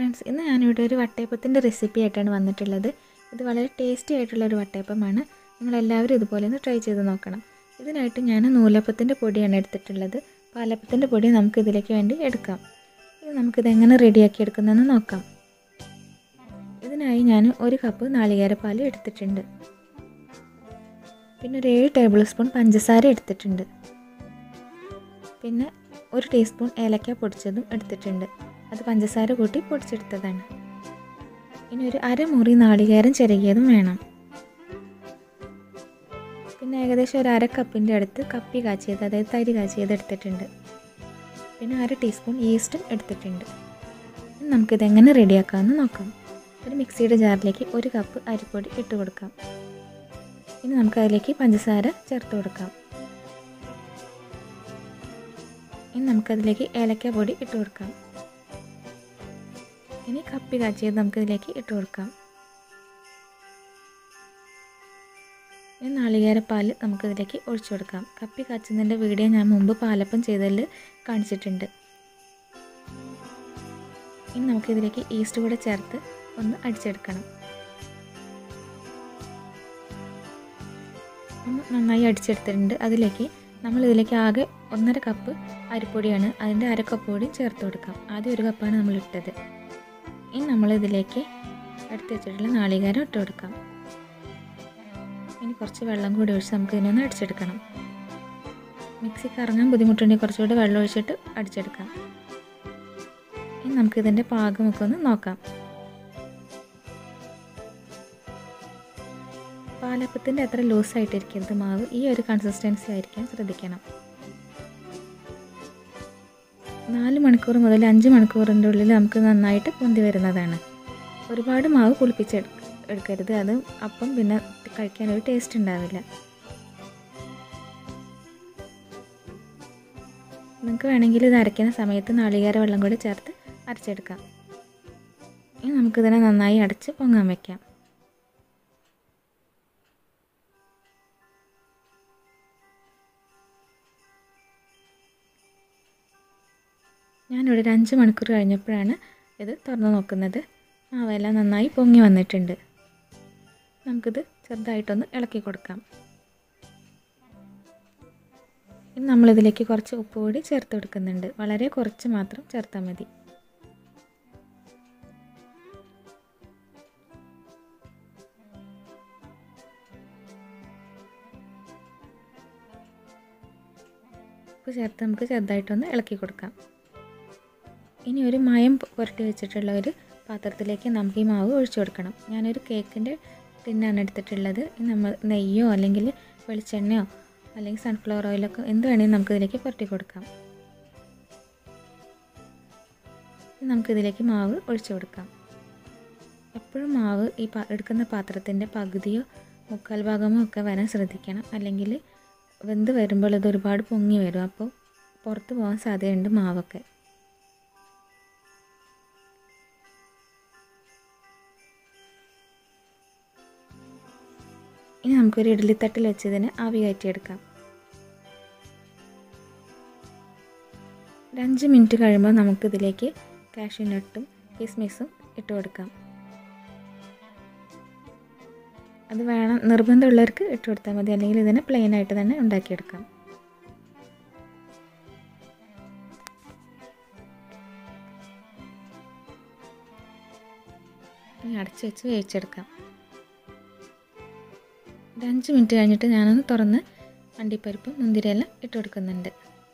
friends ഇന്ന് ഞാനിവിടെ ഒരു വട്ടയപ്പത്തിൻ്റെ റെസിപ്പി ആയിട്ടാണ് വന്നിട്ടുള്ളത് ഇത് വളരെ ടേസ്റ്റി ആയിട്ടുള്ള ഒരു വട്ടയപ്പമാണ് നിങ്ങളെല്ലാവരും ഇതുപോലെ ഒന്ന് ട്രൈ ചെയ്ത് നോക്കണം ഇതിനായിട്ട് ഞാൻ നൂലപ്പത്തിൻ്റെ പൊടിയാണ് എടുത്തിട്ടുള്ളത് പാലപ്പത്തിൻ്റെ പൊടി നമുക്ക് ഇതിലേക്ക് വേണ്ടി എടുക്കാം ഇത് നമുക്കിത് എങ്ങനെ റെഡിയാക്കി എടുക്കുന്നതെന്ന് നോക്കാം ഇതിനായി ഞാൻ ഒരു കപ്പ് നാളികേരപ്പാൽ എടുത്തിട്ടുണ്ട് പിന്നെ ഒരു ഏഴ് ടേബിൾ സ്പൂൺ പഞ്ചസാര എടുത്തിട്ടുണ്ട് പിന്നെ ഒരു ടീസ്പൂൺ ഏലക്ക പൊടിച്ചതും എടുത്തിട്ടുണ്ട് അത് പഞ്ചസാര കൂട്ടി പൊടിച്ചെടുത്തതാണ് ഇനി ഒരു അരമുറി നാളികേരം ചിരകിയതും വേണം പിന്നെ ഏകദേശം ഒരു അര കപ്പിൻ്റെ അടുത്ത് കപ്പി കാച്ചിയത് അതായത് തരി കാച്ചിയത് എടുത്തിട്ടുണ്ട് പിന്നെ അര ടീസ്പൂൺ ഈസ്റ്റും എടുത്തിട്ടുണ്ട് ഇനി നമുക്കിത് എങ്ങനെ റെഡിയാക്കാമെന്ന് നോക്കാം ഒരു മിക്സിയുടെ ജാറിലേക്ക് ഒരു കപ്പ് അരിപ്പൊടി ഇട്ട് കൊടുക്കാം ഇനി നമുക്ക് അതിലേക്ക് പഞ്ചസാര ചേർത്ത് കൊടുക്കാം ഇനി നമുക്കതിലേക്ക് ഏലക്ക പൊടി ഇട്ട് കൊടുക്കാം ഇനി കപ്പി കാച്ചിയത് നമുക്കിതിലേക്ക് ഇട്ട് കൊടുക്കാം ഇനി നാളികേരപ്പാൽ നമുക്കിതിലേക്ക് ഒഴിച്ചു കൊടുക്കാം കപ്പി കാച്ചുന്നതിൻ്റെ വീഡിയോ ഞാൻ മുമ്പ് പാലപ്പം ചെയ്തതിൽ കാണിച്ചിട്ടുണ്ട് ഇനി നമുക്കിതിലേക്ക് ഈസ്റ്റ് കൂടെ ചേർത്ത് ഒന്ന് അടിച്ചെടുക്കണം ഒന്ന് നന്നായി അടിച്ചെടുത്തിട്ടുണ്ട് അതിലേക്ക് നമ്മൾ ഇതിലേക്ക് ആകെ ഒന്നര കപ്പ് അരിപ്പൊടിയാണ് അതിൻ്റെ അര കപ്പ് കൂടി ചേർത്ത് കൊടുക്കാം ആദ്യം ഒരു കപ്പാണ് നമ്മൾ ഇട്ടത് ഇനി നമ്മൾ ഇതിലേക്ക് എടുത്ത് വെച്ചിട്ടുള്ള നാളികേരം ഇട്ട് കൊടുക്കാം ഇനി കുറച്ച് വെള്ളം കൂടി ഒഴിച്ച് നമുക്ക് ഇതിനൊന്ന് അടിച്ചെടുക്കണം മിക്സി കറങ്ങാൻ ബുദ്ധിമുട്ടുണ്ടെങ്കിൽ കുറച്ചുകൂടി വെള്ളം ഒഴിച്ചിട്ട് അടിച്ചെടുക്കാം ഇനി നമുക്കിതിൻ്റെ പാകമൊക്കെ ഒന്ന് നോക്കാം പാലപ്പത്തിൻ്റെ അത്ര ലൂസായിട്ടിരിക്കരുത് മാവ് ഈ ഒരു കൺസിസ്റ്റൻസി ആയിരിക്കാൻ ശ്രദ്ധിക്കണം നാല് മണിക്കൂർ മുതൽ അഞ്ച് മണിക്കൂറിൻ്റെ ഉള്ളിൽ നമുക്ക് നന്നായിട്ട് പൊന്തി വരുന്നതാണ് ഒരുപാട് മാവ് പുളിപ്പിച്ച് എടുക്കരുത് അത് അപ്പം പിന്നെ കഴിക്കാൻ ഒരു ടേസ്റ്റ് ഉണ്ടാവില്ല നിങ്ങൾക്ക് വേണമെങ്കിൽ ഇത് അരയ്ക്കുന്ന സമയത്ത് നാളികേര വെള്ളം കൂടി ചേർത്ത് അരച്ചെടുക്കാം ഇനി നമുക്കിതിനെ നന്നായി അടച്ച് പൊങ്ങാൻ വയ്ക്കാം ഞാനിവിടെ ഒരു അഞ്ച് മണിക്കൂർ കഴിഞ്ഞപ്പോഴാണ് ഇത് തുറന്ന് നോക്കുന്നത് മാവെല്ലാം നന്നായി പൊങ്ങി വന്നിട്ടുണ്ട് നമുക്കിത് ചെറുതായിട്ടൊന്ന് ഇളക്കി കൊടുക്കാം ഇനി നമ്മളിതിലേക്ക് കുറച്ച് ഉപ്പ് കൂടി ചേർത്ത് കൊടുക്കുന്നുണ്ട് വളരെ കുറച്ച് മാത്രം ചേർത്താൽ മതി ഉപ്പ് ചേർത്ത് നമുക്ക് ചെറുതായിട്ടൊന്ന് ഇളക്കി കൊടുക്കാം ഇനി ഒരു മയം പുരട്ടി വെച്ചിട്ടുള്ള ഒരു പാത്രത്തിലേക്ക് നമുക്ക് ഈ മാവ് ഒഴിച്ചു കൊടുക്കണം ഞാനൊരു കേക്കിൻ്റെ ടിന്നാണ് എടുത്തിട്ടുള്ളത് നമ്മൾ നെയ്യോ അല്ലെങ്കിൽ വെളിച്ചെണ്ണയോ അല്ലെങ്കിൽ സൺഫ്ലവർ ഓയിലൊക്കെ എന്ത് വേണമെങ്കിലും നമുക്കിതിലേക്ക് പുരട്ടി കൊടുക്കാം നമുക്കിതിലേക്ക് മാവ് ഒഴിച്ചു കൊടുക്കാം എപ്പോഴും മാവ് ഈ പാ എടുക്കുന്ന പാത്രത്തിൻ്റെ പകുതിയോ മുക്കാൽ ഭാഗമോ ഒക്കെ വരാൻ ശ്രദ്ധിക്കണം അല്ലെങ്കിൽ വെന്ത് വരുമ്പോൾ ഇത് ഒരുപാട് പൊങ്ങി വരും അപ്പോൾ പുറത്ത് പോകാൻ സാധ്യതയുണ്ട് മാവൊക്കെ ഇനി നമുക്കൊരു ഇഡ്ഡലിത്തട്ടിൽ വെച്ചതിന് ആവി കയറ്റിയെടുക്കാം ഒരു അഞ്ച് മിനിറ്റ് കഴിയുമ്പോൾ നമുക്കിതിലേക്ക് കാഷ്യൂനട്ടും കിസ്മിസും ഇട്ട് കൊടുക്കാം അത് വേണം നിർബന്ധമുള്ളവർക്ക് ഇട്ട് കൊടുത്താൽ മതി അല്ലെങ്കിൽ ഇതിനെ പ്ലെയിൻ ആയിട്ട് തന്നെ ഉണ്ടാക്കിയെടുക്കാം ഇനി അടച്ച് വെച്ച് വേവിച്ചെടുക്കാം ഒരു അഞ്ച് മിനിറ്റ് കഴിഞ്ഞിട്ട് ഞാനൊന്ന് തുറന്ന് അണ്ടിപ്പരിപ്പും മുന്തിരിയെല്ലാം ഇട്ട് കൊടുക്കുന്നുണ്ട്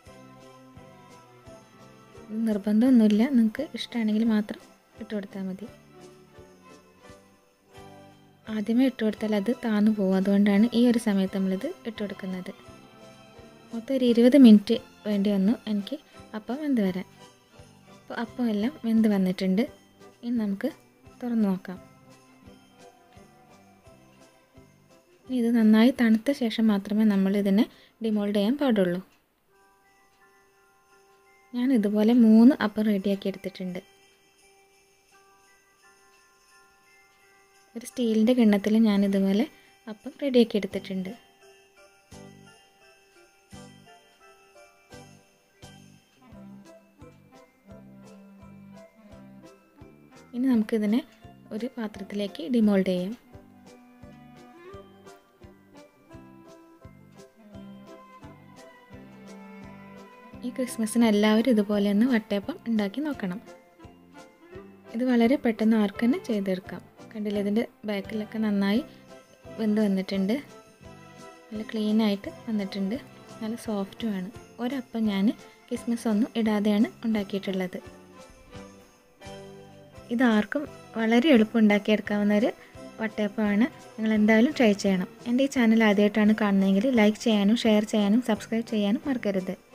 നിർബന്ധമൊന്നുമില്ല നിങ്ങൾക്ക് ഇഷ്ടമാണെങ്കിൽ മാത്രം ഇട്ട് കൊടുത്താൽ മതി ആദ്യമേ ഇട്ട് കൊടുത്താൽ അത് താന്നു പോകും അതുകൊണ്ടാണ് ഈ ഒരു സമയത്ത് നമ്മളിത് ഇട്ട് കൊടുക്കുന്നത് മൊത്തം ഒരു ഇരുപത് മിനിറ്റ് വേണ്ടി വന്നു എനിക്ക് അപ്പം വെന്ത് വരാൻ അപ്പോൾ അപ്പം എല്ലാം വെന്ത് വന്നിട്ടുണ്ട് ഇനി നമുക്ക് തുറന്ന് നോക്കാം ഇനി ഇത് നന്നായി തണുത്ത ശേഷം മാത്രമേ നമ്മൾ ഇതിനെ ഡിമോൾഡ് ചെയ്യാൻ പാടുള്ളൂ ഞാൻ ഇതുപോലെ മൂന്ന് അപ്പം റെഡിയാക്കി എടുത്തിട്ടുണ്ട് ഒരു സ്റ്റീലിൻ്റെ കിണ്ണത്തിൽ ഞാൻ ഇതുപോലെ അപ്പം റെഡിയാക്കി എടുത്തിട്ടുണ്ട് ഇനി നമുക്കിതിനെ ഒരു പാത്രത്തിലേക്ക് ഡിമോൾഡ് ചെയ്യാം ഈ ക്രിസ്മസിന് എല്ലാവരും ഇതുപോലെ ഒന്ന് വട്ടയപ്പം ഉണ്ടാക്കി നോക്കണം ഇത് വളരെ പെട്ടെന്ന് ആർക്ക് തന്നെ ചെയ്തെടുക്കാം കണ്ടില്ല ഇതിൻ്റെ ബാക്കിലൊക്കെ നന്നായി വെന്ത് വന്നിട്ടുണ്ട് നല്ല ക്ലീൻ ആയിട്ട് വന്നിട്ടുണ്ട് നല്ല സോഫ്റ്റുമാണ് ഒരപ്പം ഞാൻ കിസ്മസ് ഒന്നും ഇടാതെയാണ് ഉണ്ടാക്കിയിട്ടുള്ളത് ഇതാർക്കും വളരെ എളുപ്പം ഉണ്ടാക്കിയെടുക്കാവുന്ന ഒരു വട്ടയപ്പമാണ് നിങ്ങൾ എന്തായാലും ട്രൈ ചെയ്യണം എൻ്റെ ഈ ചാനൽ ആദ്യമായിട്ടാണ് കാണുന്നതെങ്കിൽ ലൈക്ക് ചെയ്യാനും ഷെയർ ചെയ്യാനും സബ്സ്ക്രൈബ് ചെയ്യാനും മറക്കരുത്